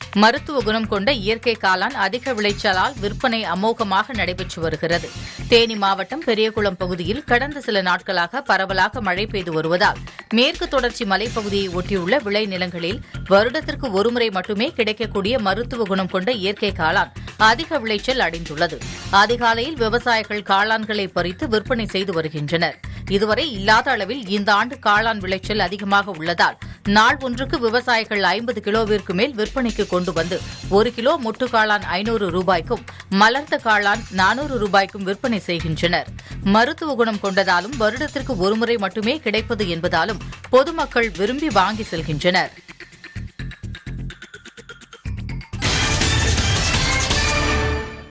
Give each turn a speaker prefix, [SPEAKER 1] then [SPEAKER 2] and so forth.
[SPEAKER 1] மருத்துவ குணம் கொண்ட இயற்கை காளான் அதிக விளைச்சலால் விற்பனை அமோகமாக நடைபெற்று வருகிறது தேனி மாவட்டம் பெரியகுளம் பகுதியில் கடந்த சில நாட்களாக பரவலாக மழை பெய்து வருவதால் மேற்கு தொடர்ச்சி மலைப்பகுதியை ஒட்டியுள்ள விளைநிலங்களில் வருடத்திற்கு ஒருமுறை மட்டுமே கிடைக்கக்கூடிய மருத்துவ குணம் கொண்ட இயற்கை காளான் அதிக விளைச்சல் அடைந்துள்ளது அதிகாலையில் விவசாயிகள் காளான்களை பறித்து விற்பனை செய்து வருகின்றனர் இதுவரை இல்லாத அளவில் இந்த ஆண்டு காளான் விளைச்சல் அதிகமாக உள்ளதால் நாள் ஒன்றுக்கு விவசாயிகள் ஐம்பது கிலோவிற்கு மேல் விற்பனைக்கு கொண்டு வந்து ஒரு கிலோ முட்டு காளான் ஐநூறு ரூபாய்க்கும் மலர்ந்த காளான் நானூறு ரூபாய்க்கும் விற்பனை செய்கின்றனர் மருத்துவ குணம் கொண்டதாலும் வருடத்திற்கு ஒருமுறை மட்டுமே கிடைப்பது என்பதாலும் பொதுமக்கள் விரும்பி வாங்கி செல்கின்றனர்